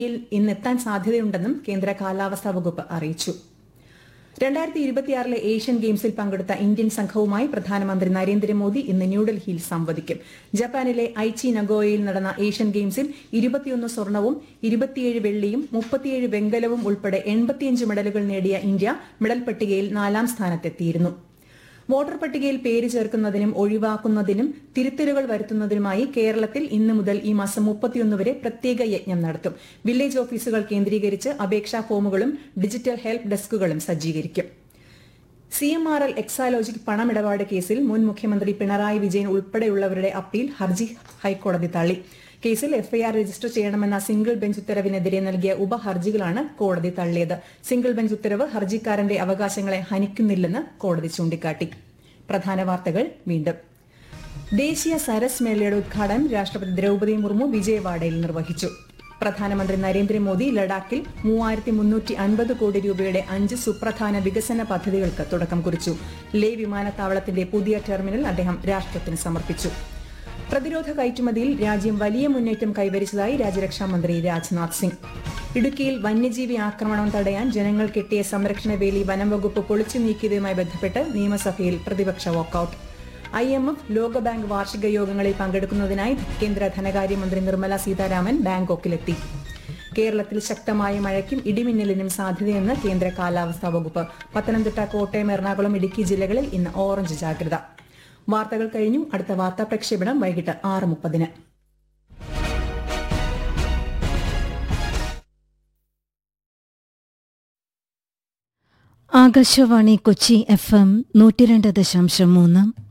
യിൽ ഇന്നെത്താൻ സാധ്യതയുണ്ടെന്നും കേന്ദ്ര കാലാവസ്ഥാ വകുപ്പ് അറിയിച്ചു രണ്ടായിരത്തി ഇരുപത്തിയാറിലെ ഏഷ്യൻ ഗെയിംസിൽ പങ്കെടുത്ത ഇന്ത്യൻ സംഘവുമായി പ്രധാനമന്ത്രി നരേന്ദ്രമോദി ഇന്ന് ന്യൂഡൽഹിയിൽ സംവദിക്കും ജപ്പാനിലെ ഐച്ചി നഗോയയിൽ നടന്ന ഏഷ്യൻ ഗെയിംസിൽ ഇരുപത്തിയൊന്ന് സ്വർണവും ഇരുപത്തിയേഴ് വെള്ളിയും മുപ്പത്തിയേഴ് വെങ്കലവും ഉൾപ്പെടെ എൺപത്തിയഞ്ച് മെഡലുകൾ നേടിയ ഇന്ത്യ മെഡൽ പട്ടികയിൽ നാലാം സ്ഥാനത്തെത്തിയിരുന്നു വോട്ടർ പട്ടികയിൽ പേര് ചേർക്കുന്നതിനും ഒഴിവാക്കുന്നതിനും തിരുത്തലുകൾ വരുത്തുന്നതിനുമായി കേരളത്തിൽ ഇന്നു മുതൽ ഈ മാസം മുപ്പത്തിയൊന്ന് വരെ പ്രത്യേക യജ്ഞം നടത്തും വില്ലേജ് ഓഫീസുകൾ കേന്ദ്രീകരിച്ച് അപേക്ഷാ ഫോമുകളും ഡിജിറ്റൽ ഹെൽപ്പ് ഡെസ്കുകളും സജ്ജീകരിക്കും C M R L Exalogic പണമിടപാട് കേസിൽ മുൻ മുഖ്യമന്ത്രി പിണറായി വിജയൻ ഉൾപ്പെടെയുള്ളവരുടെ അപ്പീൽ ഹർജി ഹൈക്കോടതി തള്ളി കേസിൽ എഫ്ഐആർ രജിസ്റ്റർ ചെയ്യണമെന്ന സിംഗിൾ ബെഞ്ച് ഉത്തരവിനെതിരെ നൽകിയ ഉപഹർജികളാണ് കോടതി തള്ളിയത് സിംഗിൾ ബെഞ്ച് ഉത്തരവ് ഹർജിക്കാരന്റെ അവകാശങ്ങളെ ഹനിക്കുന്നില്ലെന്ന് കോടതി ചൂണ്ടിക്കാട്ടി പ്രധാന വാർത്തകൾ വീണ്ടും ദേശീയ സരസ് മേളയുടെ ഉദ്ഘാടനം രാഷ്ട്രപതി ദ്രൌപദി മുർമു വിജയവാഡയിൽ നിർവഹിച്ചു പ്രധാനമന്ത്രി നരേന്ദ്രമോദി ലഡാക്കിൽ മൂവായിരത്തി മുന്നൂറ്റി അൻപത് കോടി രൂപയുടെ അഞ്ച് സുപ്രധാന വികസന പദ്ധതികൾക്ക് തുടക്കം കുറിച്ചു ലേ വിമാനത്താവളത്തിന്റെ പുതിയ ടെർമിനൽ അദ്ദേഹം രാഷ്ട്രത്തിന് സമർപ്പിച്ചു പ്രതിരോധ കയറ്റുമതിയിൽ രാജ്യം വലിയ മുന്നേറ്റം കൈവരിച്ചതായി രാജ്യരക്ഷാമന്ത്രി രാജ്നാഥ് സിംഗ് ഇടുക്കിയിൽ വന്യജീവി ആക്രമണം തടയാൻ ജനങ്ങൾ കെട്ടിയ സംരക്ഷണ വേലി വനം വകുപ്പ് പൊളിച്ചു നീക്കിയതുമായി ബന്ധപ്പെട്ട് നിയമസഭയിൽ പ്രതിപക്ഷ വാക്കൌട്ട് ഐ എം എഫ് ലോകബാങ്ക് വാർഷിക യോഗങ്ങളിൽ പങ്കെടുക്കുന്നതിനായി കേന്ദ്ര ധനകാര്യമന്ത്രി നിർമ്മല സീതാരാമൻ ബാങ്കോക്കിലെത്തി കേരളത്തിൽ ശക്തമായ മഴയ്ക്കും ഇടിമിന്നലിനും സാധ്യതയെന്ന് കേന്ദ്ര കാലാവസ്ഥാ വകുപ്പ് പത്തനംതിട്ട കോട്ടയം എറണാകുളം ഇടുക്കി ജില്ലകളിൽ ഇന്ന് ഓറഞ്ച് ജാഗ്രത വാർത്തകൾ കഴിഞ്ഞു അടുത്ത വാർത്താ പ്രക്ഷേപണം വൈകിട്ട് ആറ് മുപ്പതിന് ആകാശവാണി കൊച്ചി എഫ് എം നൂറ്റി രണ്ട് ദശാംശം മൂന്ന്